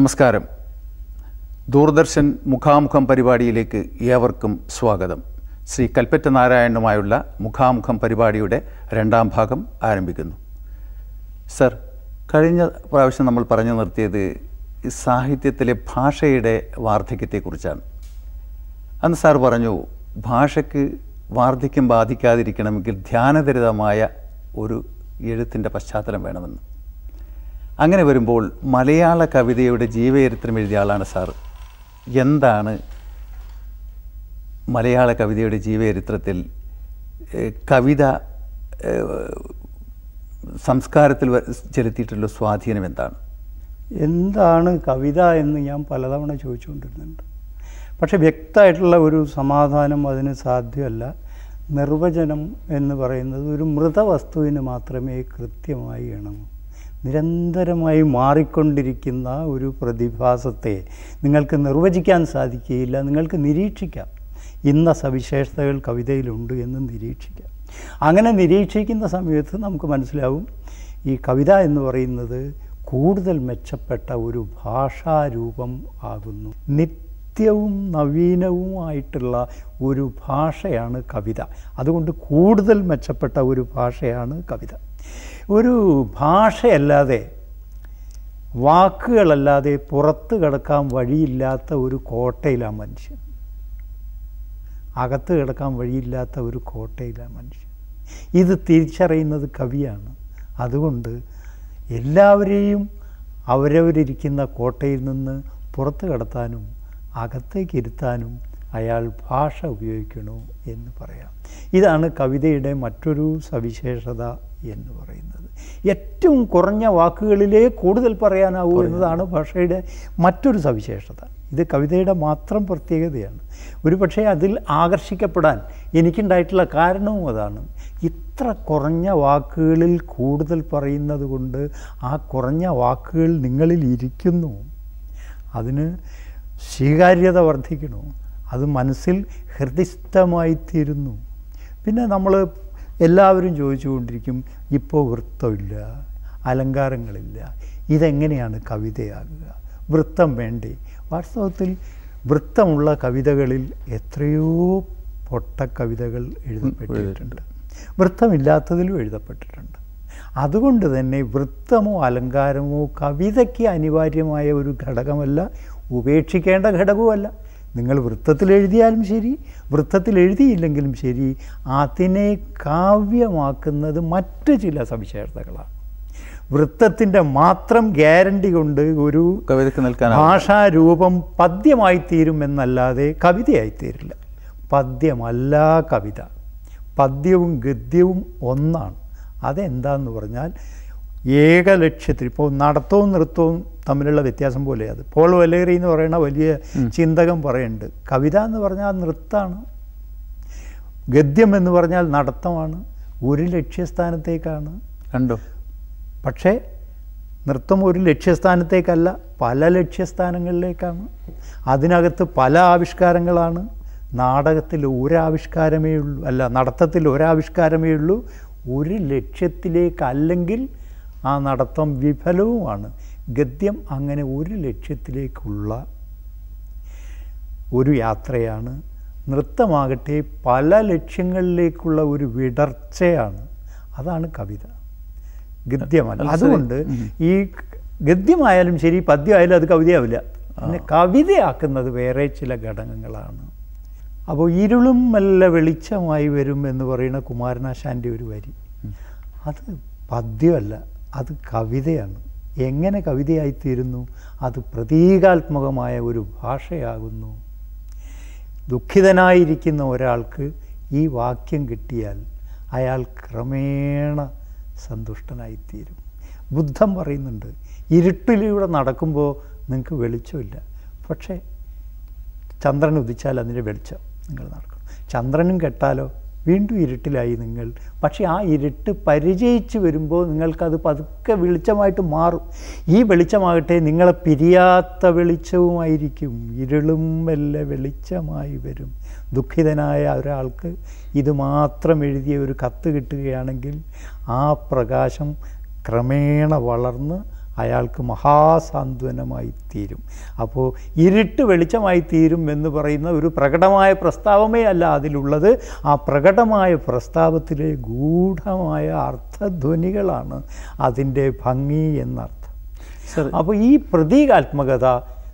നമസ്കാരം ദൂരദർശൻ മുഖാമുഖം പരിപാടിയിലേക്ക് ഏവർക്കും സ്വാഗതം ശ്രീ കൽപ്പറ്റ നാരായണനുമായുള്ള മുഖാമുഖം പരിപാടിയുടെ രണ്ടാം ഭാഗം ആരംഭിക്കുന്നു സർ കഴിഞ്ഞ പ്രാവശ്യം നമ്മൾ പറഞ്ഞു നിർത്തിയത് ഈ സാഹിത്യത്തിലെ ഭാഷയുടെ വാർദ്ധക്യത്തെക്കുറിച്ചാണ് അന്ന് സാർ പറഞ്ഞു ഭാഷയ്ക്ക് വാർദ്ധക്യം ബാധിക്കാതിരിക്കണമെങ്കിൽ ധ്യാനതരിതമായ ഒരു എഴുത്തിൻ്റെ പശ്ചാത്തലം വേണമെന്ന് അങ്ങനെ വരുമ്പോൾ മലയാള കവിതയുടെ ജീവചരിത്രം എഴുതിയ ആളാണ് സാർ എന്താണ് മലയാള കവിതയുടെ ജീവചരിത്രത്തിൽ ഏഹ്, കവിത ഏഹ്, സംസ്കാരത്തിൽ വ- ചെലുത്തിയിട്ടുള്ള സ്വാധീനം എന്താണ് എന്താണ് കവിത എന്ന് ഞാൻ പലതവണ ചോദിച്ചുകൊണ്ടിരുന്നുണ്ട് പക്ഷെ വ്യക്തമായിട്ടുള്ള ഒരു സമാധാനം അതിന് സാധ്യമല്ല നിർവചനം എന്ന് പറയുന്നത് ഒരു മൃതവസ്തുവിന് മാത്രമേ കൃത്യമായി ഇണങ്ങൂ നിരന്തരമായി മാറിക്കൊണ്ടിരിക്കുന്ന ഒരു പ്രതിഭാസത്തെ നിങ്ങൾക്ക് നിർവചിക്കാൻ സാധിക്കുകയില്ല നിങ്ങൾക്ക് നിരീക്ഷിക്കാം ഇന്ന സവിശേഷതകൾ കവിതയിലുണ്ട് എന്ന് നിരീക്ഷിക്കാം അങ്ങനെ നിരീക്ഷിക്കുന്ന സമയത്ത് നമുക്ക് മനസ്സിലാവും ഈ കവിത എന്ന് പറയുന്നത് കൂടുതൽ മെച്ചപ്പെട്ട ഒരു ഭാഷാരൂപം ആകുന്നു നിത്യവും നവീനവുമായിട്ടുള്ള ഒരു ഭാഷയാണ് കവിത അതുകൊണ്ട് കൂടുതൽ മെച്ചപ്പെട്ട ഒരു ഭാഷയാണ് കവിത ഒരു ഭാഷയല്ലാതെ വാക്കുകളല്ലാതെ പുറത്ത് കിടക്കാൻ വഴിയില്ലാത്ത ഒരു കോട്ടയിലാണ് മനുഷ്യൻ അകത്ത് കിടക്കാൻ വഴിയില്ലാത്ത ഒരു കോട്ടയിലാണ് മനുഷ്യൻ ഇത് തിരിച്ചറിയുന്നത് കവിയാണ് അതുകൊണ്ട് എല്ലാവരെയും അവരവരിയ്ക്കുന്ന കോട്ടയിൽ നിന്ന് പുറത്ത് കടത്താനും അകത്തേക്ക് ഇരുത്താനും അയാൾ ഭാഷ ഉപയോഗിക്കണു എന്ന് പറയാം ഇതാണ് കവിതയുടെ മറ്റൊരു സവിശേഷത എന്ന് പറയുന്നത് ഏറ്റവും കുറഞ്ഞ വാക്കുകളിലേ കൂടുതൽ പറയാനാവൂ എന്നതാണ് ഭാഷയുടെ മറ്റൊരു സവിശേഷത ഇത് കവിതയുടെ മാത്രം പ്രത്യേകതയാണ് ഒരു പക്ഷേ അതിൽ ആകർഷിക്കപ്പെടാൻ എനിക്കുണ്ടായിട്ടുള്ള കാരണവും അതാണ് ഇത്ര കുറഞ്ഞ വാക്കുകളിൽ കൂടുതൽ പറയുന്നത് കൊണ്ട് ആ കുറഞ്ഞ വാക്കുകൾ നിങ്ങളിൽ ഇരിക്കുന്നു അതിന് സ്വീകാര്യത വർദ്ധിക്കണു അത് മനസ്സിൽ ഹൃദയസ്ഥമായിത്തീരുന്നു പിന്നെ നമ്മൾ എല്ലാവരും ചോദിച്ചുകൊണ്ടിരിക്കും ഇപ്പോൾ വൃത്തമില്ല അലങ്കാരങ്ങളില്ല ഇതെങ്ങനെയാണ് കവിതയാകുക വൃത്തം വേണ്ടേ വാസ്തവത്തിൽ വൃത്തമുള്ള കവിതകളിൽ എത്രയോ പൊട്ട കവിതകൾ എഴുതപ്പെട്ടിട്ടുണ്ട് വൃത്തമില്ലാത്തതിലും എഴുതപ്പെട്ടിട്ടുണ്ട് അതുകൊണ്ട് തന്നെ വൃത്തമോ അലങ്കാരമോ കവിതയ്ക്ക് അനിവാര്യമായ ഒരു ഘടകമല്ല ഉപേക്ഷിക്കേണ്ട ഘടകവുമല്ല നിങ്ങൾ വൃത്തത്തിൽ എഴുതിയാലും ശരി വൃത്തത്തിൽ എഴുതിയില്ലെങ്കിലും ശരി അതിനെ കാവ്യമാക്കുന്നത് മറ്റ് ചില സവിശേഷതകളാണ് വൃത്തത്തിൻ്റെ മാത്രം ഗ്യാരണ്ടി കൊണ്ട് ഒരു കവിതയ്ക്ക് നിൽക്കാൻ ഭാഷാരൂപം പദ്യമായി തീരുമെന്നല്ലാതെ കവിതയായിത്തീരില്ല പദ്യമല്ല കവിത പദ്യവും ഗദ്യവും ഒന്നാണ് അതെന്താന്ന് പറഞ്ഞാൽ ഏകലക്ഷ്യത്തിൽ ഇപ്പോൾ നടത്തവും നൃത്തവും തമ്മിലുള്ള വ്യത്യാസം പോലെ അത് പോൾ വലേറി എന്ന് പറയുന്ന വലിയ ചിന്തകൻ പറയുന്നുണ്ട് കവിത എന്ന് പറഞ്ഞാൽ നൃത്തമാണ് ഗദ്യം എന്ന് പറഞ്ഞാൽ നടത്തമാണ് ഒരു ലക്ഷ്യസ്ഥാനത്തേക്കാണ് കണ്ടോ പക്ഷേ നൃത്തം ഒരു ലക്ഷ്യസ്ഥാനത്തേക്കല്ല പല ലക്ഷ്യസ്ഥാനങ്ങളിലേക്കാണ് അതിനകത്ത് പല ആവിഷ്കാരങ്ങളാണ് നാടകത്തിൽ ഒരാവിഷ്കാരമേ ഉള്ളൂ അല്ല നടത്തത്തിൽ ഒരാവിഷ്കാരമേ ഉള്ളൂ ഒരു ലക്ഷ്യത്തിലേക്കല്ലെങ്കിൽ ആ നടത്തം വിഫലവുമാണ് ഗദ്യം അങ്ങനെ ഒരു ലക്ഷ്യത്തിലേക്കുള്ള ഒരു യാത്രയാണ് നൃത്തമാകട്ടെ പല ലക്ഷ്യങ്ങളിലേക്കുള്ള ഒരു വിടർച്ചയാണ് അതാണ് കവിത ഗദ്യമല്ല അല്ല, അതുകൊണ്ട് ഈ ഗദ്യമായാലും ശരി പദ്യമായാലും അത് കവിതയാവില്ല പിന്നെ കവിതയാക്കുന്നത് വേറെ ചില ഘടകങ്ങളാണ് അപ്പോൾ ഇരുളും മെല്ലെ വെളിച്ചമായി വരും എന്ന് പറയുന്ന കുമാരനാശാൻ്റെ ഒരു വരി അത് പദ്യമല്ല അത് കവിതയാണ് എങ്ങനെ കവിതയായിത്തീരുന്നു അത് പ്രതീകാത്മകമായ ഒരു ഭാഷയാകുന്നു ദുഃഖിതനായിരിക്കുന്ന ഒരാൾക്ക് ഈ വാക്യം കിട്ടിയാൽ അയാൾ ക്രമേണ സന്തുഷ്ടനായിത്തീരും ബുദ്ധൻ പറയുന്നുണ്ട് ഇരുട്ടിലൂടെ നടക്കുമ്പോൾ നിങ്ങൾക്ക് വെളിച്ചമില്ല പക്ഷേ ചന്ദ്രൻ ഉദിച്ചാൽ അതിൻ്റെ വെളിച്ചം നിങ്ങൾ നടക്കണം ചന്ദ്രനും കെട്ടാലോ വീണ്ടും ഇരുട്ടിലായി നിങ്ങൾ പക്ഷേ ആ ഇരുട്ട് പരിചയിച്ച് വരുമ്പോൾ നിങ്ങൾക്കത് പതുക്കെ വെളിച്ചമായിട്ട് മാറും ഈ വെളിച്ചമാകട്ടെ നിങ്ങളെ പിരിയാത്ത വെളിച്ചവുമായിരിക്കും ഇരുളും മെല്ലെ വെളിച്ചമായി വരും ദുഃഖിതനായ ഒരാൾക്ക് ഇത് മാത്രം എഴുതിയ ഒരു കത്ത് കിട്ടുകയാണെങ്കിൽ ആ പ്രകാശം ക്രമേണ വളർന്ന് അയാൾക്ക് മഹാസാന്ത്വനമായി തീരും അപ്പോൾ ഇരുട്ട് വെളിച്ചമായി തീരും എന്ന് പറയുന്ന ഒരു പ്രകടമായ പ്രസ്താവമേ അല്ല അതിലുള്ളത് ആ പ്രകടമായ പ്രസ്താവത്തിലെ ഗൂഢമായ അർത്ഥധ്വനികളാണ് അതിൻ്റെ ഭംഗി എന്നർത്ഥം സർ അപ്പോൾ ഈ പ്രതീകാത്മകത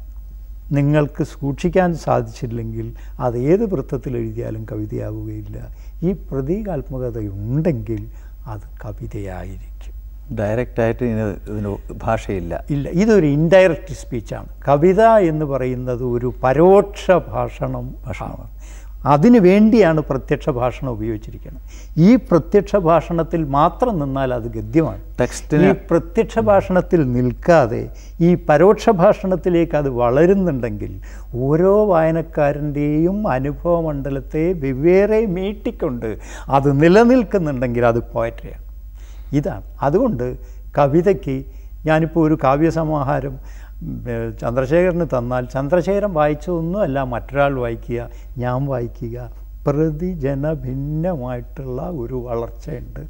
നിങ്ങൾക്ക് സൂക്ഷിക്കാൻ സാധിച്ചില്ലെങ്കിൽ അത് ഏത് വൃത്തത്തിൽ എഴുതിയാലും കവിതയാവുകയില്ല ഈ പ്രതീകാത്മകത ഉണ്ടെങ്കിൽ അത് കവിതയായിരിക്കും ഡയറക്റ്റായിട്ട് ഇതിന് ഇതിന് ഭാഷയില്ല ഇല്ല ഇതൊരു ഇൻഡയറക്റ്റ് സ്പീച്ചാണ് കവിത എന്ന് പറയുന്നത് ഒരു പരോക്ഷ ഭാഷണം ഭാഷണമാണ് അതിനു വേണ്ടിയാണ് പ്രത്യക്ഷ ഭാഷണം ഉപയോഗിച്ചിരിക്കുന്നത് ഈ പ്രത്യക്ഷ ഭാഷണത്തിൽ മാത്രം നിന്നാൽ അത് ഗദ്യമാണ് ടെക്സ്റ്റിന് ഈ പ്രത്യക്ഷ ഭാഷണത്തിൽ നിൽക്കാതെ ഈ പരോക്ഷ ഭാഷണത്തിലേക്ക് അത് വളരുന്നുണ്ടെങ്കിൽ ഓരോ വായനക്കാരൻ്റെയും അനുഭവ മണ്ഡലത്തെ വെവ്വേറെ മീട്ടിക്കൊണ്ട് അത് നിലനിൽക്കുന്നുണ്ടെങ്കിൽ അത് പോയട്രിയാണ് ഇതാണ് അതുകൊണ്ട് കവിതയ്ക്ക് ഞാനിപ്പോൾ ഒരു കാവ്യസമാഹാരം ഉം, ഏഹ്, ചന്ദ്രശേഖരന് തന്നാൽ ചന്ദ്രശേഖരൻ വായിച്ചതൊന്നുമല്ല മറ്റൊരാൾ വായിക്കുക ഞാൻ വായിക്കുക പ്രതിജന ഭിന്നമായിട്ടുള്ള ഒരു വളർച്ചയുണ്ട്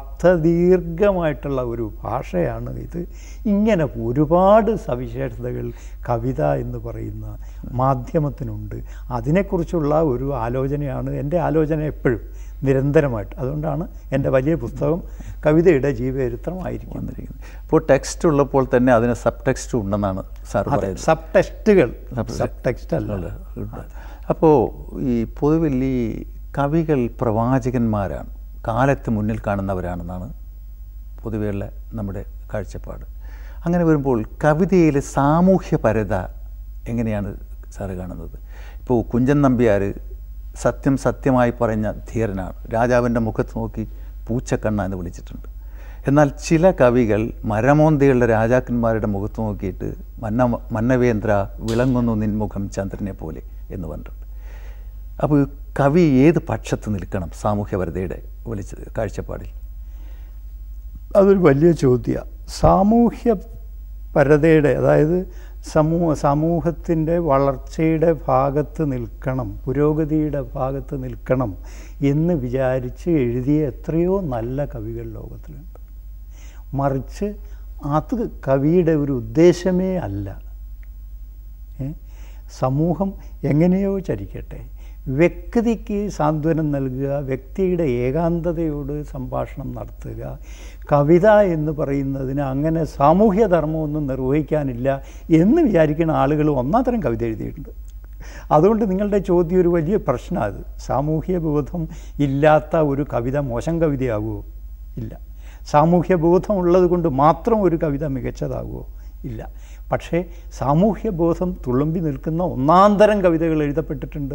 അർത്ഥദീർഘമായിട്ടുള്ള ഒരു ഭാഷയാണ് ഇത് ഇങ്ങനെ ഒരുപാട് സവിശേഷതകൾ കവിത എന്ന് പറയുന്ന മാധ്യമത്തിനുണ്ട് അതിനെക്കുറിച്ചുള്ള ഒരു ആലോചനയാണ് എൻ്റെ ആലോചന എപ്പോഴും നിരന്തരമായിട്ട് അതുകൊണ്ടാണ് എൻ്റെ വലിയ പുസ്തകം കവിതയുടെ ജീവചരിത്രമായിരിക്കുന്നത് വന്നിരിക്കുന്നത് ഇപ്പോൾ ടെക്സ്റ്റ് ഉള്ളപ്പോൾ തന്നെ അതിന് സബ് ടെക്സ്റ്റ് ഉണ്ടെന്നാണ് സാർ പറയുന്നത് സബ് ടെക്സ്റ്റുകൾ Sub- സബ് ടെക്സ്റ്റ് അല്ല അപ്പോൾ ഈ പൊതുവിൽ ഈ കവികൾ പ്രവാചകന്മാരാണ് കാലത്ത് മുന്നിൽ കാണുന്നവരാണെന്നാണ് പൊതുവെയുള്ള നമ്മുടെ കാഴ്ചപ്പാട് അങ്ങനെ വരുമ്പോൾ കവിതയിലെ സാമൂഹ്യപരത എങ്ങനെയാണ് സാറ് കാണുന്നത് ഇപ്പോൾ കുഞ്ചൻ നമ്പ്യാർ സത്യം സത്യമായി പറഞ്ഞ ധീരനാണ് രാജാവിൻ്റെ മുഖത്ത് നോക്കി പൂച്ചക്കണ്ണ എന്ന് വിളിച്ചിട്ടുണ്ട് എന്നാൽ ചില കവികൾ മരമോന്തയുള്ള രാജാക്കന്മാരുടെ മുഖത്ത് നോക്കിയിട്ട് മന്ന മന്നവേന്ദ്ര വിളങ്ങുന്നു നിൻമുഖം ചന്ദ്രനെ പോലെ എന്ന് പറഞ്ഞിട്ടുണ്ട് അപ്പോൾ കവി ഏത് പക്ഷത്ത് നിൽക്കണം സാമൂഹ്യപരതയുടെ വിളിച്ച കാഴ്ചപ്പാടിൽ അതൊരു വലിയ ചോദ്യമാണ് സാമൂഹ്യ പരതയുടെ അതായത് സമൂഹ സമൂഹത്തിൻ്റെ വളർച്ചയുടെ ഭാഗത്ത് നിൽക്കണം പുരോഗതിയുടെ ഭാഗത്ത് നിൽക്കണം എന്ന് വിചാരിച്ച് എഴുതിയ എത്രയോ നല്ല കവികൾ ലോകത്തിലുണ്ട് മറിച്ച് അത് കവിയുടെ ഒരു ഉദ്ദേശമേ അല്ല ഏ? സമൂഹം എങ്ങനെയോ ചരിക്കട്ടെ വ്യക്തിക്ക് സാന്ത്വനം നൽകുക വ്യക്തിയുടെ ഏകാന്തതയോട് സംഭാഷണം നടത്തുക കവിത എന്ന് പറയുന്നതിന് അങ്ങനെ സാമൂഹ്യ ധർമ്മമൊന്നും നിർവഹിക്കാനില്ല എന്ന് വിചാരിക്കുന്ന ആളുകൾ ഒന്നാത്തരം കവിത എഴുതിയിട്ടുണ്ട് അതുകൊണ്ട് നിങ്ങളുടെ ചോദ്യം ഒരു വലിയ പ്രശ്നമാണ് അത് സാമൂഹ്യ ബോധം ഇല്ലാത്ത ഒരു കവിത മോശം കവിതയാകുമോ ഇല്ല സാമൂഹ്യ ബോധം ഉള്ളത് കൊണ്ട് മാത്രം ഒരു കവിത മികച്ചതാകുമോ ഇല്ല പക്ഷേ സാമൂഹ്യ ബോധം തുളുമ്പി നിൽക്കുന്ന ഒന്നാന്തരം കവിതകൾ എഴുതപ്പെട്ടിട്ടുണ്ട്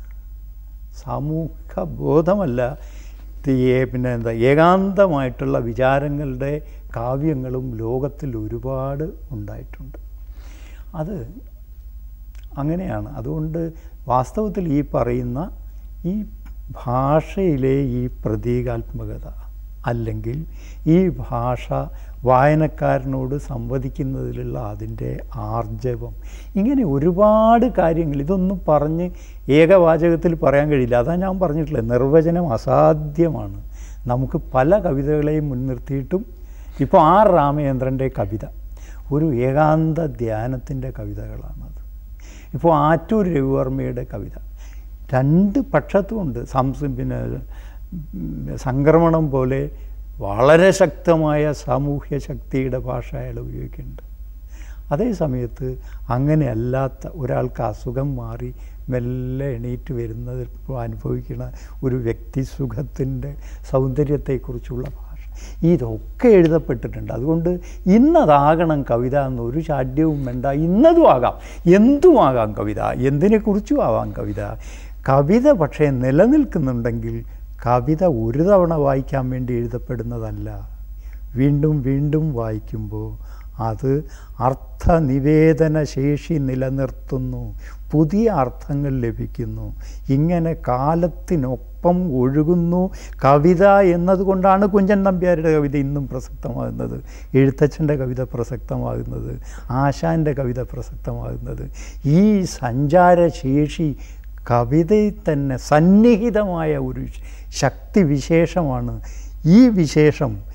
സാമൂഹ്യ ബോധമല്ല ഇത് ഏ- പിന്നെ എന്താ ഏകാന്തമായിട്ടുള്ള വിചാരങ്ങളുടെ കാവ്യങ്ങളും ലോകത്തിൽ ഒരുപാട് ഉണ്ടായിട്ടുണ്ട് അത് അങ്ങനെയാണ് അതുകൊണ്ട് വാസ്തവത്തിൽ ഈ പറയുന്ന ഈ ഭാഷയിലെ ഈ പ്രതീകാത്മകത അല്ലെങ്കിൽ ഈ ഭാഷ വായനക്കാരനോട് സംവദിക്കുന്നതിലുള്ള അതിൻ്റെ ആർജവം ഇങ്ങനെ ഒരുപാട് കാര്യങ്ങൾ ഇതൊന്നും പറഞ്ഞ് ഏകവാചകത്തിൽ പറയാൻ കഴിയില്ല അതാ ഞാൻ പറഞ്ഞിട്ടുള്ളത് നിർവചനം അസാധ്യമാണ് നമുക്ക് പല കവിതകളെയും മുൻനിർത്തിയിട്ടും ഇപ്പോൾ ആർ രാമചന്ദ്രൻ്റെ കവിത ഒരു ഏകാന്ത ധ്യാനത്തിൻ്റെ കവിതകളാണത് ഇപ്പോൾ ആറ്റൂർ രവിവർമ്മയുടെ കവിത രണ്ട് പക്ഷത്തുമുണ്ട് സംസ് പിന്നെ ഉം, സംക്രമണം പോലെ വളരെ ശക്തമായ സാമൂഹ്യ ശക്തിയുടെ ഭാഷ അയാൾ ഉപയോഗിക്കുന്നുണ്ട് അതേ സമയത്ത് അങ്ങനെ അല്ലാത്ത ഒരാൾക്ക് അസുഖം മാറി മെല്ലെ എണീറ്റ് വരുന്നത് ഇപ്പോൾ അനുഭവിക്കുന്ന ഒരു വ്യക്തി സുഖത്തിൻ്റെ സൗന്ദര്യത്തെക്കുറിച്ചുള്ള ഭാഷ ഇതൊക്കെ എഴുതപ്പെട്ടിട്ടുണ്ട് അതുകൊണ്ട് ഇന്നതാകണം കവിത എന്നൊരു ചാഢ്യവും വേണ്ട ഇന്നതും ആകാം എന്തുമാകാം കവിത എന്തിനെക്കുറിച്ചും ആവാം കവിത കവിത പക്ഷേ നിലനിൽക്കുന്നുണ്ടെങ്കിൽ കവിത ഒരു തവണ വായിക്കാൻ വേണ്ടി എഴുതപ്പെടുന്നതല്ല വീണ്ടും വീണ്ടും വായിക്കുമ്പോൾ അത് അർത്ഥനിവേദന ശേഷി നിലനിർത്തുന്നു പുതിയ അർത്ഥങ്ങൾ ലഭിക്കുന്നു ഇങ്ങനെ കാലത്തിനൊപ്പം ഒഴുകുന്നു കവിത എന്നതുകൊണ്ടാണ് കുഞ്ചൻ നമ്പ്യാരുടെ കവിത ഇന്നും പ്രസക്തമാകുന്നത് എഴുത്തച്ഛൻ്റെ കവിത പ്രസക്തമാകുന്നത് ആശാൻ്റെ കവിത പ്രസക്തമാകുന്നത് ഈ സഞ്ചാരശേഷി കവിതയിൽ തന്നെ സന്നിഹിതമായ ഒരു ശക്തി വിശേഷമാണ് ഈ വിശേഷം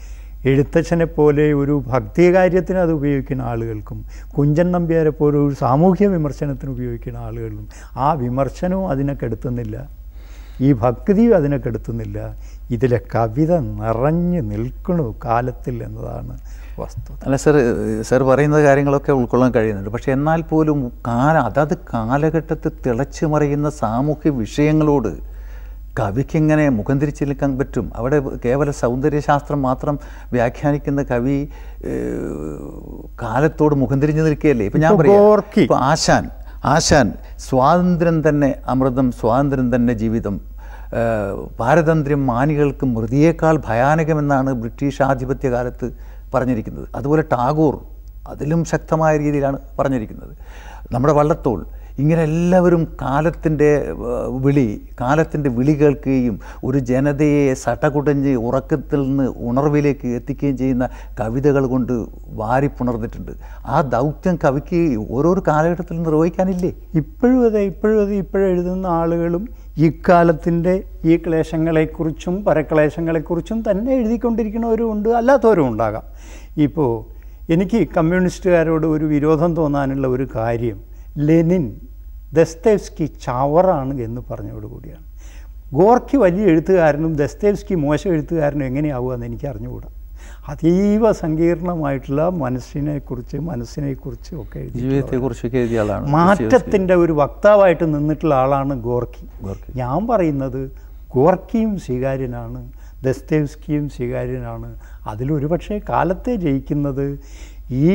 എഴുത്തച്ഛനെ പോലെ ഒരു ഭക്തികാര്യത്തിന് അത് ഉപയോഗിക്കുന്ന ആളുകൾക്കും കുഞ്ചൻ നമ്പ്യാരെ പോലെ ഒരു സാമൂഹ്യ വിമർശനത്തിന് ഉപയോഗിക്കുന്ന ആളുകളും ആ വിമർശനവും അതിനെ കെടുത്തുന്നില്ല ഈ ഭക്തിയും അതിനെ കെടുത്തുന്നില്ല ഇതിലെ കവിത നിറഞ്ഞു നിൽക്കണു കാലത്തിൽ എന്നതാണ് വസ്തുത അല്ല സർ സർ പറയുന്ന കാര്യങ്ങളൊക്കെ ഉൾക്കൊള്ളാൻ കഴിയുന്നുണ്ട് പക്ഷെ എന്നാൽ പോലും കാല അതത് കാലഘട്ടത്തിൽ തിളച്ചു മറിയുന്ന സാമൂഹ്യ വിഷയങ്ങളോട് കവിക്ക് എങ്ങനെ മുഖം തിരിച്ചു നിൽക്കാൻ പറ്റും അവിടെ കേവല സൗന്ദര്യശാസ്ത്രം മാത്രം വ്യാഖ്യാനിക്കുന്ന കവി ഏഹ്, കാലത്തോട് മുഖം തിരിഞ്ഞു നിൽക്കുകയല്ലേ ഇപ്പം ഞാൻ ഇപ്പൊ പറയാം ഗോർക്കി. ഇപ്പൊ ആശാൻ ആശാൻ സ്വാതന്ത്ര്യം തന്നെ അമൃതം സ്വാതന്ത്ര്യം തന്നെ ജീവിതം ഏഹ്, പാരതന്ത്ര്യം മാനികൾക്ക് മൃതിയേക്കാൾ ഭയാനകമെന്നാണ് ബ്രിട്ടീഷ് ആധിപത്യ കാലത്ത് പറഞ്ഞിരിക്കുന്നത് അതുപോലെ ടാഗോർ അതിലും ശക്തമായ രീതിയിലാണ് പറഞ്ഞിരിക്കുന്നത് നമ്മുടെ വള്ളത്തോൾ ഇങ്ങനെ എല്ലാവരും കാലത്തിൻ്റെ ഏഹ്, വിളി കാലത്തിൻ്റെ വിളി കേൾക്കുകയും ഒരു ജനതയെ സടകുടഞ്ഞ് ഉറക്കത്തിൽ നിന്ന് ഉണർവിലേക്ക് എത്തിക്കുകയും ചെയ്യുന്ന കവിതകൾ കൊണ്ട് വാരിപ്പുണർന്നിട്ടുണ്ട് ആ ദൗത്യം കവിക്ക് ഓരോരോ കാലഘട്ടത്തിൽ നിർവഹിക്കാനില്ലേ ഇപ്പോഴും അതെ ഇപ്പോഴും അതെ ഇപ്പോഴും എഴുതുന്ന ആളുകളും ഇക്കാലത്തിൻ്റെ ഈ ക്ലേശങ്ങളെക്കുറിച്ചും പരക്ലേശങ്ങളെക്കുറിച്ചും തന്നെ എഴുതിക്കൊണ്ടിരിക്കുന്നവരും ഉണ്ട് അല്ലാത്തവരും ഉണ്ടാകാം ഇപ്പോൾ എനിക്ക് കമ്മ്യൂണിസ്റ്റുകാരോട് ഒരു വിരോധം തോന്നാനുള്ള ഒരു കാര്യം ലെനിൻ ദസ്തേവ്സ്കി ചവറാണ് എന്ന് പറഞ്ഞതോടുകൂടിയാണ് ഗോർക്കി വലിയ എഴുത്തുകാരനും ദസ്തേവ്സ്കി മോശം എഴുത്തുകാരനും എങ്ങനെയാവുകയെന്ന് എനിക്ക് അറിഞ്ഞുകൂടാ അതീവ സങ്കീർണമായിട്ടുള്ള മനസ്സിനെക്കുറിച്ച് മനസ്സിനെക്കുറിച്ച് ഒക്കെ എഴുതി ജീവിതത്തെക്കുറിച്ചൊക്കെ എഴുതിയ ആളാണ് മാറ്റത്തിൻ്റെ ഒരു വക്താവായിട്ട് നിന്നിട്ടുള്ള ആളാണ് ഗോർക്കി ഗോർക്കി. ഞാൻ പറയുന്നത് ഗോർക്കിയും സ്വീകാര്യനാണ് ദസ്തേവ്സ്കിയും സ്വീകാര്യനാണ് അതിലൊരു പക്ഷേ കാലത്തെ ജയിക്കുന്നത് ഈ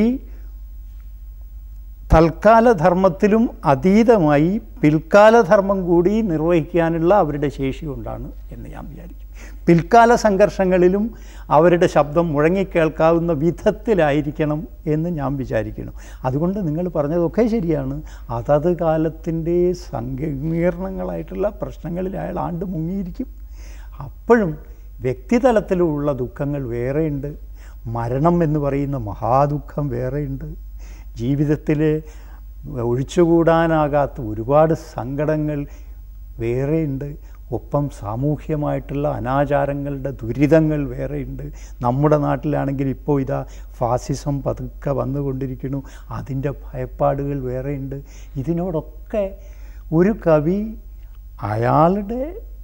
തൽക്കാല ധർമ്മത്തിലും അതീതമായി പിൽക്കാല ധർമ്മം കൂടി നിർവഹിക്കാനുള്ള അവരുടെ ശേഷി കൊണ്ടാണ് എന്ന് ഞാൻ വിചാരിക്കും പിൽക്കാല സംഘർഷങ്ങളിലും അവരുടെ ശബ്ദം മുഴങ്ങിക്കേൾക്കാവുന്ന വിധത്തിലായിരിക്കണം എന്ന് ഞാൻ വിചാരിക്കുന്നു അതുകൊണ്ട് നിങ്ങൾ പറഞ്ഞതൊക്കെ ശരിയാണ് അതത് കാലത്തിൻ്റെ സങ്കീർണങ്ങളായിട്ടുള്ള പ്രശ്നങ്ങളിൽ അയാൾ ആണ്ട് മുങ്ങിയിരിക്കും അപ്പോഴും വ്യക്തിതലത്തിലുള്ള ദുഃഖങ്ങൾ വേറെയുണ്ട് മരണം എന്ന് പറയുന്ന മഹാദുഃഖം വേറെയുണ്ട് ജീവിതത്തിലെ ഒഴിച്ചുകൂടാനാകാത്ത ഒരുപാട് സങ്കടങ്ങൾ വേറെയുണ്ട് ഒപ്പം സാമൂഹ്യമായിട്ടുള്ള അനാചാരങ്ങളുടെ ദുരിതങ്ങൾ വേറെയുണ്ട് നമ്മുടെ നാട്ടിലാണെങ്കിൽ ഇപ്പോൾ ഇതാ ഫാസിസം പതുക്കെ വന്നുകൊണ്ടിരിക്കുന്നു അതിൻ്റെ ഭയപ്പാടുകൾ വേറെയുണ്ട് ഇതിനോടൊക്കെ ഒരു കവി അയാളുടെ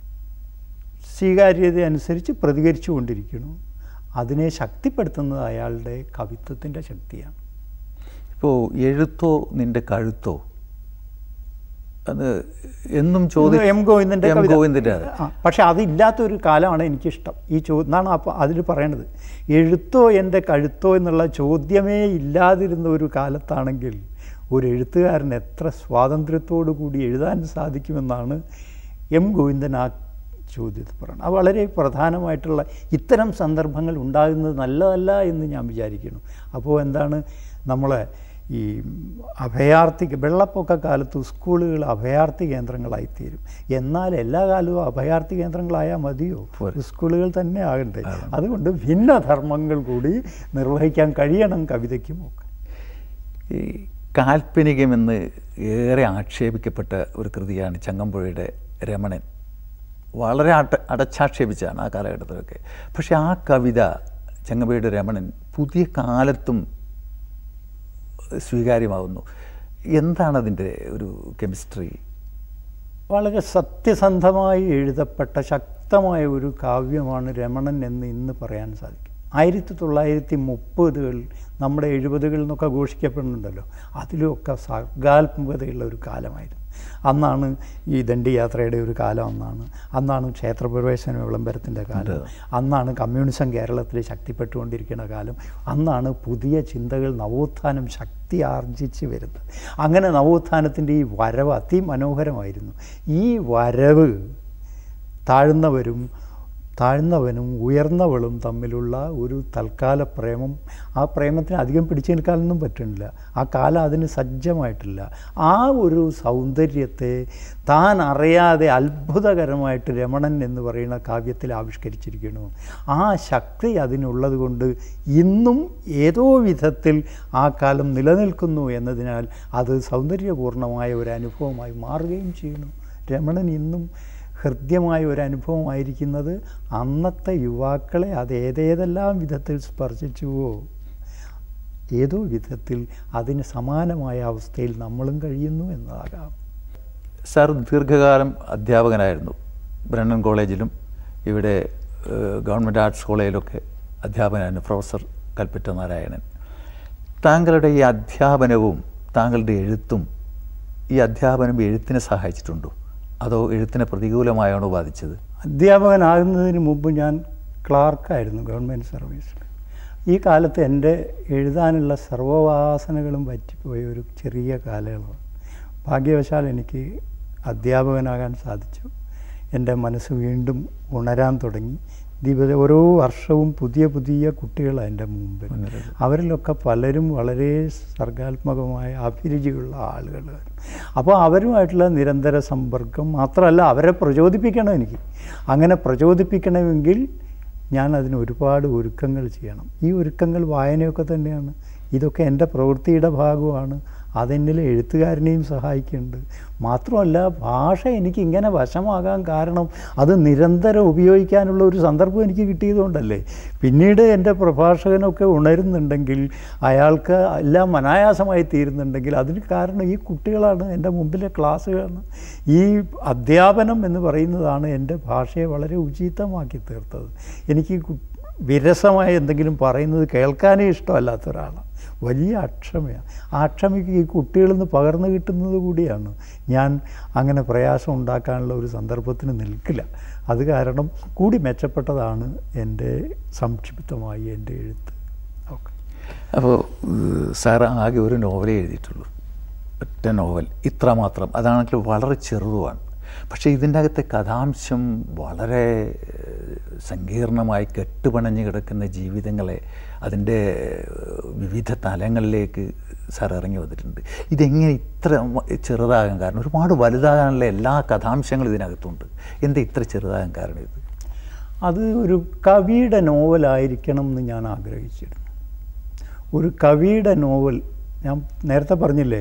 സ്വീകാര്യത അനുസരിച്ച് പ്രതികരിച്ചു കൊണ്ടിരിക്കുന്നു അതിനെ ശക്തിപ്പെടുത്തുന്നത് അയാളുടെ കവിത്വത്തിൻ്റെ ശക്തിയാണ് ഇപ്പോൾ എഴുത്തോ നിന്റെ കഴുത്തോ അത് എന്നും ചോദ്യം എം ഗോവിന്ദൻ്റെ എം കവിത. ഗോവിന്ദൻ്റെ അത് ആ, പക്ഷെ അതില്ലാത്തൊരു കാലമാണ് എനിക്കിഷ്ടം ഈ ചോ എന്നാണ് അപ്പോൾ അതിൽ പറയണത് എഴുത്തോ എൻ്റെ കഴുത്തോ എന്നുള്ള ചോദ്യമേ ഇല്ലാതിരുന്ന ഒരു കാലത്താണെങ്കിൽ ഒരു എഴുത്തുകാരൻ എത്ര സ്വാതന്ത്ര്യത്തോടു കൂടി എഴുതാൻ സാധിക്കുമെന്നാണ് എം ഗോവിന്ദൻ ആ ചോദ്യത്തിൽ പറയുന്നത് അത് വളരെ പ്രധാനമായിട്ടുള്ള ഇത്തരം സന്ദർഭങ്ങൾ ഉണ്ടാകുന്നത് നല്ലതല്ല എന്ന് ഞാൻ വിചാരിക്കുന്നു അപ്പോൾ എന്താണ് നമ്മളെ ഈ അഭയാർത്ഥി വെള്ളപ്പൊക്ക കാലത്ത് സ്കൂളുകൾ അഭയാർത്ഥി കേന്ദ്രങ്ങളായിത്തീരും എന്നാൽ എല്ലാ കാലവും അഭയാർത്ഥി കേന്ദ്രങ്ങളായാൽ മതിയോ പോരെ. സ്കൂളുകൾ തന്നെ ആകണ്ടേ അതുകൊണ്ട് ഭിന്നധർമ്മങ്ങൾ കൂടി നിർവഹിക്കാൻ കഴിയണം കവിതയ്ക്കും ഒക്കെ ഈ കാൽപ്പനികമെന്ന് ഏറെ ആക്ഷേപിക്കപ്പെട്ട ഒരു കൃതിയാണ് ചങ്ങമ്പുഴയുടെ രമണൻ വളരെ അട അടച്ചാക്ഷേപിച്ചാണ് ആ കാലഘട്ടത്തിലൊക്കെ പക്ഷെ ആ കവിത ചങ്ങമ്പുഴയുടെ രമണൻ പുതിയ കാലത്തും സ്വീകാര്യമാകുന്നു എന്താണ് അതിൻ്റെ ഒരു കെമിസ്ട്രി വളരെ സത്യസന്ധമായി എഴുതപ്പെട്ട ശക്തമായ ഒരു കാവ്യമാണ് രമണൻ എന്ന് ഇന്ന് പറയാൻ സാധിക്കും ആയിരത്തി തൊള്ളായിരത്തി മുപ്പതുകൾ നമ്മുടെ എഴുപതുകളിൽ നിന്നൊക്കെ ഘോഷിക്കപ്പെടുന്നുണ്ടല്ലോ അതിലുമൊക്കെ സർഗാത്മകതയുള്ള ഒരു കാലമായിരുന്നു അന്നാണ് ഈ ദണ്ഡിയാത്രയുടെ ഒരു കാലം അന്നാണ് അന്നാണ് ക്ഷേത്രപ്രവേശന വിളംബരത്തിൻ്റെ കാലം അന്നാണ് കമ്മ്യൂണിസം കേരളത്തിൽ ശക്തിപ്പെട്ടുകൊണ്ടിരിക്കുന്ന കാലം അന്നാണ് പുതിയ ചിന്തകൾ നവോത്ഥാനം ശക്തി ആർജിച്ച് വരുന്നത് അങ്ങനെ നവോത്ഥാനത്തിൻ്റെ ഈ വരവ് അതിമനോഹരമായിരുന്നു ഈ വരവ് താഴ്ന്നവരും താഴ്ന്നവനും ഉയർന്നവളും തമ്മിലുള്ള ഒരു തൽക്കാല പ്രേമം ആ പ്രേമത്തിന് അധികം പിടിച്ചു നിൽക്കാനൊന്നും പറ്റുന്നില്ല ആ കാലം അതിന് സജ്ജമായിട്ടില്ല ആ ഒരു സൗന്ദര്യത്തെ താൻ അറിയാതെ അത്ഭുതകരമായിട്ട് രമണൻ എന്ന് പറയുന്ന കാവ്യത്തിൽ ആവിഷ്കരിച്ചിരിക്കുന്നു ആ ശക്തി അതിനുള്ളത് കൊണ്ട് ഇന്നും ഏതോ വിധത്തിൽ ആ കാലം നിലനിൽക്കുന്നു എന്നതിനാൽ അത് സൗന്ദര്യപൂർണമായ ഒരു അനുഭവമായി മാറുകയും ചെയ്യുന്നു രമണൻ ഇന്നും ഹൃദ്യമായ ഒരു അനുഭവമായിരിക്കുന്നത് അന്നത്തെ യുവാക്കളെ അത് ഏതേതെല്ലാം വിധത്തിൽ സ്പർശിച്ചുവോ ഏതോ വിധത്തിൽ അതിന് സമാനമായ അവസ്ഥയിൽ നമ്മളും കഴിയുന്നു എന്നതാകാം സാർ ദീർഘകാലം അധ്യാപകനായിരുന്നു ബ്രണ്ണൻ കോളേജിലും ഇവിടെ ഏഹ്, ഗവൺമെൻറ് ആർട്സ് കോളേജിലൊക്കെ അധ്യാപകനായിരുന്നു പ്രൊഫസർ കൽപ്പറ്റ നാരായണൻ താങ്കളുടെ ഈ അധ്യാപനവും താങ്കളുടെ എഴുത്തും ഈ അധ്യാപനം എഴുത്തിനെ സഹായിച്ചിട്ടുണ്ടോ അതോ എഴുത്തിനെ പ്രതികൂലമായാണോ ബാധിച്ചത് അധ്യാപകനാകുന്നതിന് മുമ്പ് ഞാൻ ക്ലാർക്കായിരുന്നു ഗവൺമെൻറ് സർവീസിൽ ഈ കാലത്ത് എൻ്റെ എഴുതാനുള്ള സർവ്വവാസനകളും പറ്റിപ്പോയ ഒരു ചെറിയ കാലയളവ് ഭാഗ്യവശാൽ എനിക്ക് അധ്യാപകനാകാൻ സാധിച്ചു എൻ്റെ മനസ്സ് വീണ്ടും ഉണരാൻ തുടങ്ങി ദിവ ഓരോ വർഷവും പുതിയ പുതിയ കുട്ടികളാണ് എൻ്റെ മുമ്പിൽ മുന്നിൽ. അവരിലൊക്കെ പലരും വളരെ സർഗാത്മകമായ അഭിരുചിയുള്ള ആളുകളാണ് അപ്പോൾ അവരുമായിട്ടുള്ള നിരന്തര സമ്പർക്കം മാത്രമല്ല അവരെ പ്രചോദിപ്പിക്കണം എനിക്ക് അങ്ങനെ പ്രചോദിപ്പിക്കണമെങ്കിൽ ഞാൻ അതിന് ഒരുപാട് ഒരുക്കങ്ങൾ ചെയ്യണം ഈ ഒരുക്കങ്ങൾ വായനയൊക്കെ തന്നെയാണ് ഇതൊക്കെ എൻ്റെ പ്രവൃത്തിയുടെ ഭാഗമാണ് അതെന്നിൽ എഴുത്തുകാരനെയും സഹായിക്കുന്നുണ്ട് മാത്രമല്ല ഭാഷ എനിക്ക് ഇങ്ങനെ വശമാകാൻ കാരണം അത് നിരന്തരം ഉപയോഗിക്കാനുള്ള ഒരു സന്ദർഭം എനിക്ക് കിട്ടിയതുകൊണ്ടല്ലേ പിന്നീട് എൻ്റെ പ്രഭാഷകനൊക്കെ ഉണരുന്നുണ്ടെങ്കിൽ അയാൾക്ക് എല്ലാം അനായാസമായി തീരുന്നുണ്ടെങ്കിൽ അതിന് കാരണം ഈ കുട്ടികളാണ് എൻ്റെ മുമ്പിലെ ക്ലാസ്സുകളാണ് ഈ അധ്യാപനം എന്ന് പറയുന്നതാണ് എൻ്റെ ഭാഷയെ വളരെ ഉചിതമാക്കി തീർത്തത് എനിക്ക് കു- വിരസമായ എന്തെങ്കിലും പറയുന്നത് കേൾക്കാനേ ഇഷ്ടമല്ലാത്ത ഒരാളാണ് വലിയ അക്ഷമയാണ് ആ അക്ഷമയ്ക്ക് ഈ കുട്ടികളിൽ നിന്ന് പകർന്നു കിട്ടുന്നത് കൂടിയാണ് ഞാൻ അങ്ങനെ പ്രയാസം ഉണ്ടാക്കാനുള്ള ഒരു സന്ദർഭത്തിന് നിൽക്കില്ല അത് കാരണം കൂടി മെച്ചപ്പെട്ടതാണ് എൻ്റെ സംക്ഷിപ്തമായി എൻ്റെ എഴുത്ത് ഓക്കെ അപ്പോൾ സാർ ആകെ ഒരു നോവലേ എഴുതിയിട്ടുള്ളൂ ഒറ്റ നോവൽ ഇത്ര മാത്രം അതാണെങ്കിൽ വളരെ ചെറുതുമാണ് പക്ഷേ ഇതിൻ്റെ അകത്തെ കഥാംശം വളരെ ഏഹ്, സങ്കീർണമായി കെട്ടുപണഞ്ഞ് കിടക്കുന്ന ജീവിതങ്ങളെ അതിൻ്റെ ഏഹ്, വിവിധ തലങ്ങളിലേക്ക് സാർ ഇറങ്ങി വന്നിട്ടുണ്ട് ഇതെങ്ങനെ ഇത്ര മ- ചെറുതാകാൻ കാരണം ഒരുപാട് വലുതാകാനുള്ള എല്ലാ കഥാംശങ്ങളും ഇതിനകത്തുണ്ട് എന്താ ഇത്ര ചെറുതാകാൻ കാരണം ഇത് അത് ഒരു കവിയുടെ നോവലായിരിക്കണം എന്ന് ഞാൻ ആഗ്രഹിച്ചിരുന്നു ഒരു കവിയുടെ നോവൽ ഞാൻ നേരത്തെ പറഞ്ഞില്ലേ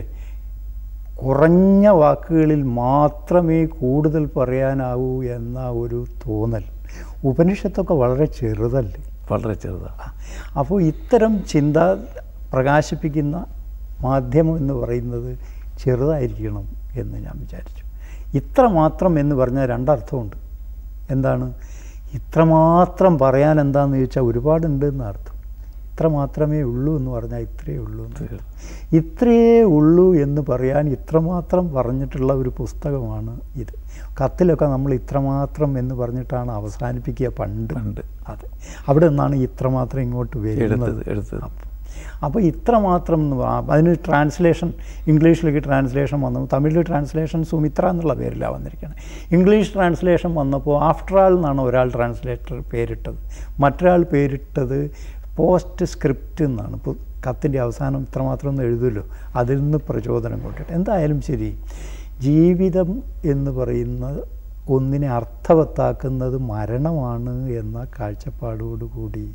കുറഞ്ഞ വാക്കുകളിൽ മാത്രമേ കൂടുതൽ പറയാനാവൂ എന്ന ഒരു തോന്നൽ ഉപനിഷത്തൊക്കെ വളരെ ചെറുതല്ലേ വളരെ ചെറുതാണ് അപ്പോൾ ഇത്തരം ചിന്ത പ്രകാശിപ്പിക്കുന്ന മാധ്യമം എന്ന് പറയുന്നത് ചെറുതായിരിക്കണം എന്ന് ഞാൻ വിചാരിച്ചു ഇത്ര മാത്രം എന്ന് പറഞ്ഞാൽ രണ്ടർത്ഥമുണ്ട് എന്താണ് ഇത്രമാത്രം പറയാൻ എന്താണെന്ന് ചോദിച്ചാൽ ഒരുപാടുണ്ട് എന്നർത്ഥം ഇത്ര മാത്രമേ ഉള്ളൂ എന്ന് പറഞ്ഞാൽ ഇത്രയേ ഉള്ളൂ എന്ന് ഇത്രയേ ഉള്ളൂ എന്ന് പറയാൻ ഇത്രമാത്രം പറഞ്ഞിട്ടുള്ള ഒരു പുസ്തകമാണ് ഇത് കത്തിലൊക്കെ നമ്മൾ ഇത്രമാത്രം എന്ന് പറഞ്ഞിട്ടാണ് അവസാനിപ്പിക്കുക പണ്ട് പണ്ട്. അതെ അവിടെ നിന്നാണ് ഇത്രമാത്രം ഇങ്ങോട്ട് വരുന്നത് എടുത്തത് എടുത്തത് അപ്പോൾ ഇത്രമാത്രം എന്ന് പറ- അതിന് ട്രാൻസ്ലേഷൻ ഇംഗ്ലീഷിലേക്ക് ട്രാൻസ്ലേഷൻ വന്നു തമിഴിൽ ട്രാൻസ്ലേഷൻ സുമിത്ര എന്നുള്ള പേരിലാണ് വന്നിരിക്കുന്നത് ഇംഗ്ലീഷ് ട്രാൻസ്ലേഷൻ വന്നപ്പോൾ ആഫ്റ്റർ ആൾ എന്നാണ് ഒരാൾ ട്രാൻസ്ലേറ്റർ പേരിട്ടത് മറ്റൊരാൾ പേരിട്ടത് പോസ്റ്റ് സ്ക്രിപ്റ്റ് എന്നാണ് ഇപ്പോൾ കത്തിൻ്റെ അവസാനം ഇത്രമാത്രം ഒന്ന് എഴുതുമല്ലോ അതിൽ നിന്ന് പ്രചോദനം കൊണ്ടിട്ട് എന്തായാലും ശരി ജീവിതം എന്ന് പറയുന്ന ഒന്നിനെ അർത്ഥവത്താക്കുന്നത് മരണമാണ് എന്ന കാഴ്ചപ്പാടോടുകൂടി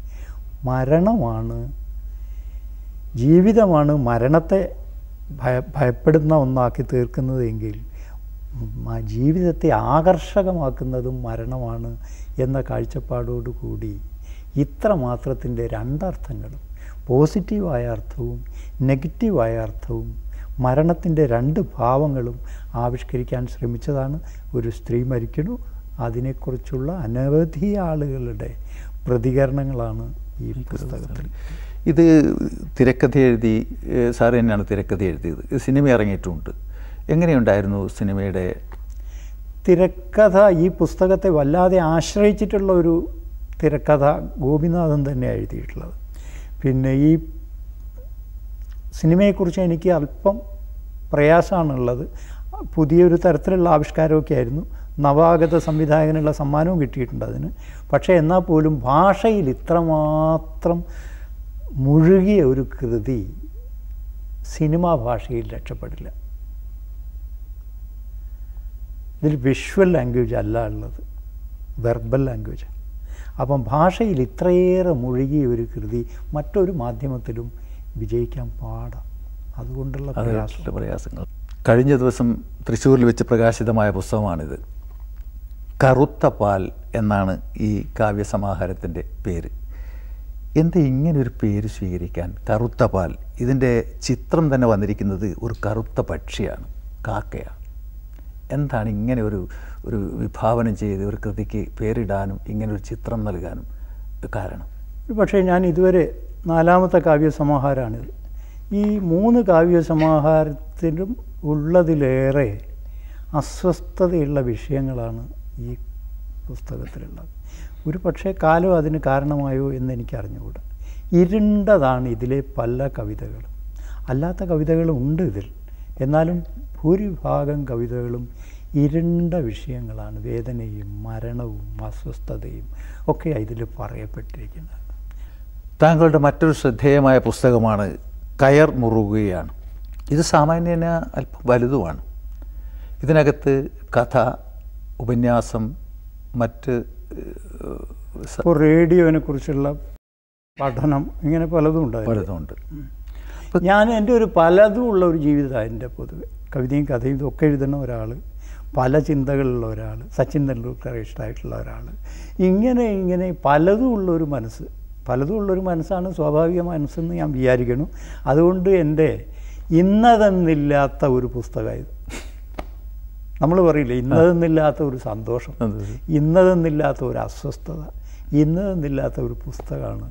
മരണമാണ് ജീവിതമാണ് മരണത്തെ ഭയ ഭയപ്പെടുന്ന ഒന്നാക്കി തീർക്കുന്നത് എങ്കിൽ മ- ജീവിതത്തെ ആകർഷകമാക്കുന്നതും മരണമാണ് എന്ന കാഴ്ചപ്പാടോടുകൂടി ഇത്ര മാത്രത്തിൻ്റെ രണ്ടർത്ഥങ്ങളും പോസിറ്റീവായ അർത്ഥവും നെഗറ്റീവായ അർത്ഥവും മരണത്തിൻ്റെ രണ്ട് ഭാവങ്ങളും ആവിഷ്കരിക്കാൻ ശ്രമിച്ചതാണ് ഒരു സ്ത്രീ മരിക്കണു അതിനെക്കുറിച്ചുള്ള അനവധി ആളുകളുടെ പ്രതികരണങ്ങളാണ് ഈ പുസ്തകത്തിൽ ഇത് തിരക്കഥ എഴുതി ഏഹ് സാറ് തന്നെയാണ് തിരക്കഥ എഴുതിയത് ഇത് സിനിമ ഇറങ്ങിയിട്ടുമുണ്ട് എങ്ങനെയുണ്ടായിരുന്നു സിനിമയുടെ തിരക്കഥ ഈ പുസ്തകത്തെ വല്ലാതെ ആശ്രയിച്ചിട്ടുള്ള ഒരു തിരക്കഥ ഗോപിനാഥൻ തന്നെ എഴുതിയിട്ടുള്ളത് പിന്നെ ഈ സിനിമയെക്കുറിച്ച് എനിക്ക് അല്പം പ്രയാസമാണുള്ളത് പുതിയൊരു തരത്തിലുള്ള ആവിഷ്കാരമൊക്കെ ആയിരുന്നു നവാഗത സംവിധായകനുള്ള സമ്മാനവും കിട്ടിയിട്ടുണ്ട് അതിന് പക്ഷേ എന്നാൽ പോലും ഭാഷയിൽ ഇത്രമാത്രം മുഴുകിയ ഒരു കൃതി സിനിമാ ഭാഷയിൽ രക്ഷപ്പെടില്ല ഇതിൽ വിഷ്വൽ ലാംഗ്വേജ് അല്ല ഉള്ളത് വെർബൽ ലാംഗ്വേജ് അപ്പം ഭാഷയിൽ ഇത്രയേറെ മുഴുകിയ ഒരു കൃതി മറ്റൊരു മാധ്യമത്തിലും വിജയിക്കാൻ പാടാം അതുകൊണ്ടുള്ള പ്രയാസം അതിലുള്ള പ്രയാസങ്ങൾ കഴിഞ്ഞ ദിവസം തൃശ്ശൂരിൽ വെച്ച് പ്രകാശിതമായ പുസ്തകമാണിത് കറുത്ത പാൽ എന്നാണ് ഈ കാവ്യസമാഹാരത്തിൻ്റെ പേര് എന്താ ഇങ്ങനെ ഒരു പേര് സ്വീകരിക്കാൻ കറുത്ത പാൽ ഇതിൻ്റെ ചിത്രം തന്നെ വന്നിരിക്കുന്നത് ഒരു കറുത്ത പക്ഷിയാണ് കാക്കയാണ് എന്താണ് ഇങ്ങനെ ഒരു ഒരു വിഭാവനം ചെയ്ത് ഒരു കൃതിക്ക് പേരിടാനും ഇങ്ങനെ ഒരു ചിത്രം നൽകാനും കാരണം പക്ഷേ ഞാൻ ഇതുവരെ നാലാമത്തെ കാവ്യസമാഹാരമാണിത് ഈ മൂന്ന് കാവ്യസമാഹാരത്തിലും ഉള്ളതിലേറെ അസ്വസ്ഥതയുള്ള വിഷയങ്ങളാണ് ഈ പുസ്തകത്തിലുള്ളത് ഒരു പക്ഷേ കാലം അതിന് കാരണമായോ എന്ന് എനിക്ക് അറിഞ്ഞുകൂടാ ഇരുണ്ടതാണ് ഇതിലെ പല കവിതകളും അല്ലാത്ത കവിതകളും ഉണ്ട് ഇതിൽ എന്നാലും ഭൂരിഭാഗം കവിതകളും ഇരുണ്ട വിഷയങ്ങളാണ് വേദനയും മരണവും അസ്വസ്ഥതയും ഒക്കെ ഇതിൽ പറയപ്പെട്ടിരിക്കുന്നത് താങ്കളുടെ മറ്റൊരു ശ്രദ്ധേയമായ പുസ്തകമാണ് കയർ മുറുകുകയാണ് ഇത് സാമാന്യന അല്പം വലുതുമാണ് ഇതിനകത്ത് കഥ ഉപന്യാസം മറ്റ് ഏഹ്, സ- ഇപ്പോൾ റേഡിയോനെ കുറിച്ചുള്ള പഠനം ഇങ്ങനെ പലതും ഉണ്ടായിരുന്നു പലതുമുണ്ട് ഞാൻ എൻ്റെ ഒരു പലതും ഉള്ള ഒരു ജീവിതമാണ് എൻ്റെ പൊതുവെ കവിതയും കഥയും ഇതൊക്കെ എഴുതുന്ന ഒരാൾ പല ചിന്തകളുള്ള ഒരാൾ സച്ചിൻ തെണ്ടുൽക്കർ ഇഷ്ടമായിട്ടുള്ള ഒരാൾ ഇങ്ങനെ ഇങ്ങനെ പലതും ഉള്ള ഒരു മനസ്സ് പലതും ഉള്ളൊരു മനസ്സാണ് സ്വാഭാവിക മനസ്സെന്ന് ഞാൻ വിചാരിക്കുന്നു അതുകൊണ്ട് എൻ്റെ ഇന്നതെന്നില്ലാത്ത ഒരു പുസ്തകം ഇത് നമ്മൾ പറയില്ലേ ഇന്നതെന്നില്ലാത്ത ഒരു സന്തോഷം അതെ, അതെ. ഇന്നതെന്നില്ലാത്ത ഒരു അസ്വസ്ഥത ഇന്നതെന്നില്ലാത്ത ഒരു പുസ്തകമാണ്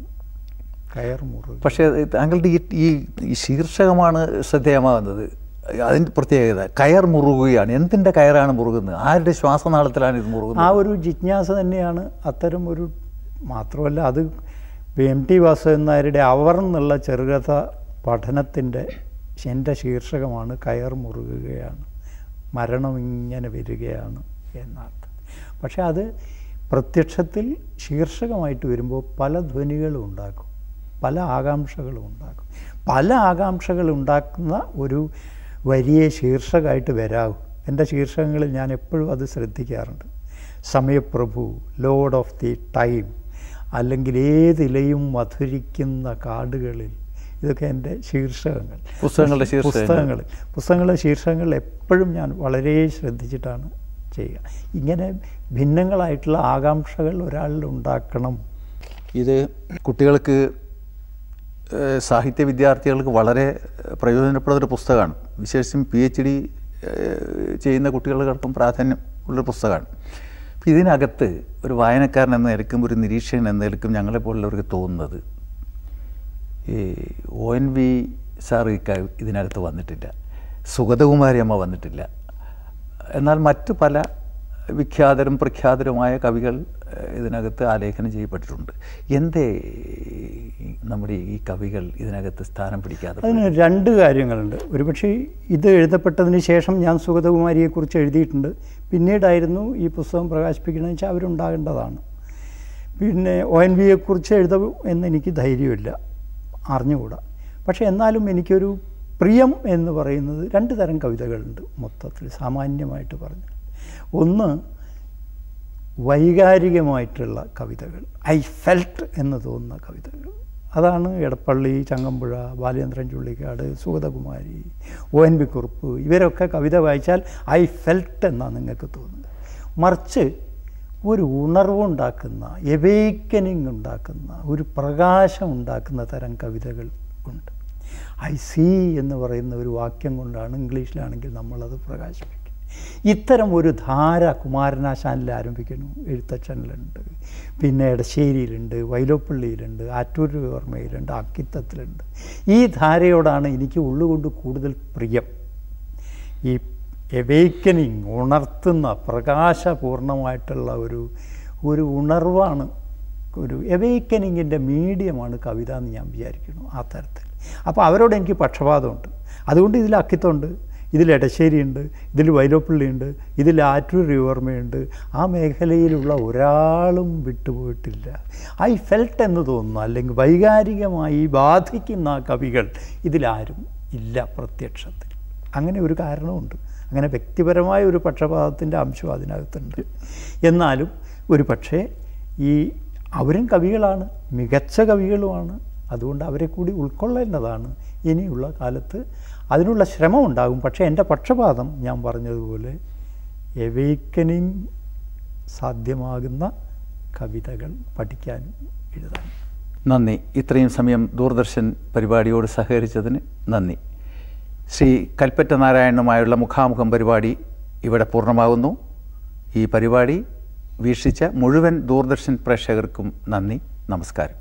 കയർ മുറുക പക്ഷേ താങ്കളുടെ ഈ ഈ ഈ ശീർഷകമാണ് ശ്രദ്ധേയമാകുന്നത് അതിൻ്റെ പ്രത്യേകത കയർ മുറുകുകയാണ് എന്തിൻ്റെ കയറാണ് മുറുകുന്നത് ആരുടെ ശ്വാസനാളത്തിലാണ് ഇത് ആ മുറുകുന്നത് ഒരു ജിജ്ഞാസ തന്നെയാണ് അത്തരം ഒരു മാത്രമല്ല അത് എം ടി വാസുദേവൻ നായരുടെ അവർ എന്നുള്ള ചെറുകഥ പഠനത്തിൻ്റെ എൻ്റെ ശീർഷകമാണ് കയർ മുറുകുകയാണ് മരണം ഇങ്ങനെ വരികയാണ് എന്നർത്ഥം പക്ഷെ അത് പ്രത്യക്ഷത്തിൽ ശീർഷകമായിട്ട് വരുമ്പോൾ പല ധ്വനികളും ഉണ്ടാക്കും പല ആകാംക്ഷകളും ഉണ്ടാക്കും പല ആകാംക്ഷകൾ ഉണ്ടാക്കുന്ന ഒരു വലിയ ശീർഷകമായിട്ട് വരാവും എൻ്റെ ശീർഷകങ്ങളിൽ ഞാൻ എപ്പോഴും അത് ശ്രദ്ധിക്കാറുണ്ട് സമയപ്രഭു ലോഡ് ഓഫ് ദി ടൈം അല്ലെങ്കിൽ ഏതിലയും മധുരിക്കുന്ന കാടുകളിൽ ഇതൊക്കെ എൻ്റെ ശീർഷകങ്ങൾ പുസ്തകങ്ങളുടെ ശീർഷകങ്ങൾ. പുസ്തകങ്ങൾ പുസ്തകങ്ങളുടെ ശീർഷകങ്ങൾ എപ്പോഴും ഞാൻ വളരെ ശ്രദ്ധിച്ചിട്ടാണ് ചെയ്യുക ഇങ്ങനെ ഭിന്നങ്ങളായിട്ടുള്ള ആകാംക്ഷകൾ ഒരാളിൽ ഉണ്ടാക്കണം ഇത് കുട്ടികൾക്ക് ഏഹ്, സാഹിത്യ വിദ്യാർത്ഥികൾക്ക് വളരെ പ്രയോജനപ്പെടുന്ന ഒരു പുസ്തകമാണ് വിശേഷിച്ചും പി എച്ച് ഡി ചെയ്യുന്ന കുട്ടികൾക്കും പ്രാധാന്യം ഉള്ളൊരു പുസ്തകമാണ് അപ്പം ഇതിനകത്ത് ഒരു വായനക്കാരൻ എന്ന നിലക്കും ഒരു നിരീക്ഷകൻ എന്ന നിലക്കും ഞങ്ങളെപ്പോലുള്ളവർക്ക് തോന്നുന്നത് ഈ ഒ എൻ വി സാർ ഈ ക- ഇതിനകത്ത് വന്നിട്ടില്ല സുഗതകുമാരി അമ്മ വന്നിട്ടില്ല എന്നാൽ മറ്റു പല വിഖ്യാതരും പ്രഖ്യാതരുമായ കവികൾ ഏഹ്, ഇതിനകത്ത് ആലേഖനം ചെയ്യപ്പെട്ടിട്ടുണ്ട് എന്തേ ഈ നമ്മുടെ ഈ കവികൾ ഇതിനകത്ത് സ്ഥാനം പിടിക്കാതെ പോയത്? അതിന് രണ്ട് കാര്യങ്ങളുണ്ട് ഒരുപക്ഷെ ഇത് എഴുതപ്പെട്ടതിന് ശേഷം ഞാൻ സുഗതകുമാരിയെക്കുറിച്ച് എഴുതിയിട്ടുണ്ട് പിന്നീടായിരുന്നു ഈ പുസ്തകം പ്രകാശിപ്പിക്കണമെന്ന് വെച്ചാൽ അവരുണ്ടാകേണ്ടതാണ് പിന്നെ ഒ എൻ വിയെക്കുറിച്ച് എഴുതും എന്ന് എനിക്ക് ധൈര്യമില്ല അറിഞ്ഞുകൂടാ പക്ഷേ എന്നാലും എനിക്കൊരു പ്രിയം എന്ന് പറയുന്നത് രണ്ട് തരം കവിതകളുണ്ട് മൊത്തത്തിൽ സാമാന്യമായിട്ട് പറഞ്ഞു ഒന്ന് വൈകാരികമായിട്ടുള്ള കവിതകൾ ഐ ഫെൽറ്റ് എന്ന് തോന്നുന്ന കവിതകൾ അതാണ് Edappally Changampuzha Balendran Chullikkad Sugathakumari O N V Kurup ഇവരൊക്കെ കവിത വായിച്ചാൽ ഐ ഫെൽറ്റ് എന്നാണ് നിങ്ങൾക്ക് തോന്നുന്നത് മറിച്ച് ഒരു ഉണർവുണ്ടാക്കുന്ന എവേക്കനിങ് ഉണ്ടാക്കുന്ന ഒരു പ്രകാശം ഉണ്ടാക്കുന്ന തരം കവിതകൾ ഉണ്ട് ഐ സീ എന്ന് പറയുന്ന ഒരു വാക്യം കൊണ്ടാണ് ഇംഗ്ലീഷിലാണെങ്കിൽ നമ്മളത് പ്രകാശിപ്പിക്കുന്നത് ഇത്തരം ഒരു ധാര കുമാരനാശാനിൽ ആരംഭിക്കുന്നു എഴുത്തച്ഛനിലുണ്ട് പിന്നെ എടശ്ശേരിയിലുണ്ട് വൈലോപ്പള്ളിയിലുണ്ട് ആറ്റൂർ ഓർമ്മയിലുണ്ട് അക്കിത്തത്തിലുണ്ട് ഈ ധാരയോടാണ് എനിക്ക് ഉള്ളുകൊണ്ട് കൂടുതൽ പ്രിയം ഈ എവേക്കനിങ് ഉണർത്തുന്ന പ്രകാശപൂർണമായിട്ടുള്ള ഒരു ഒരു ഉണർവാണ് ഒരു എവേക്കനിങ്ങിൻ്റെ മീഡിയമാണ് കവിത എന്ന് ഞാൻ വിചാരിക്കുന്നു ആ തരത്തിൽ അപ്പോൾ അവരോട് എനിക്ക് പക്ഷപാതമുണ്ട് അതുകൊണ്ട് ഇതിൽ അക്കിത്തമുണ്ട് ഇതിൽ എടശ്ശേരിയുണ്ട് ഇതിൽ വൈലോപ്പള്ളിയുണ്ട് ഇതിൽ ആറ്റൂർ റിവർമയുണ്ട് ആ മേഖലയിലുള്ള ഒരാളും വിട്ടുപോയിട്ടില്ല ഐ ഫെൽറ്റ് എന്ന് തോന്നുന്നു അല്ലെങ്കിൽ വൈകാരികമായി ബാധിക്കുന്ന ആ കവികൾ ഇതിലാരും ഇല്ല പ്രത്യക്ഷത്തിൽ അങ്ങനെ ഒരു കാരണമുണ്ട് അങ്ങനെ വ്യക്തിപരമായ ഒരു പക്ഷപാതത്തിൻ്റെ അംശം അതിനകത്തുണ്ട് എന്നാലും ഒരു പക്ഷേ ഈ അവരും കവികളാണ് മികച്ച കവികളുമാണ് അതുകൊണ്ട് അവരെ കൂടി ഉൾക്കൊള്ളേണ്ടതാണ് ഇനിയുള്ള കാലത്ത് അതിനുള്ള ശ്രമം ഉണ്ടാകും പക്ഷേ എൻ്റെ പക്ഷപാതം ഞാൻ പറഞ്ഞതുപോലെ എവേക്കനിങ് സാധ്യമാകുന്ന കവിതകൾ പഠിക്കാനും എഴുതാനും നന്ദി ഇത്രയും സമയം ദൂരദർശൻ പരിപാടിയോട് സഹകരിച്ചതിന് നന്ദി ശ്രീ കൽപ്പറ്റ നാരായണനുമായുള്ള മുഖാമുഖം പരിപാടി ഇവിടെ പൂർണ്ണമാകുന്നു ഈ പരിപാടി വീക്ഷിച്ച മുഴുവൻ ദൂരദർശൻ പ്രേക്ഷകർക്കും നന്ദി നമസ്കാരം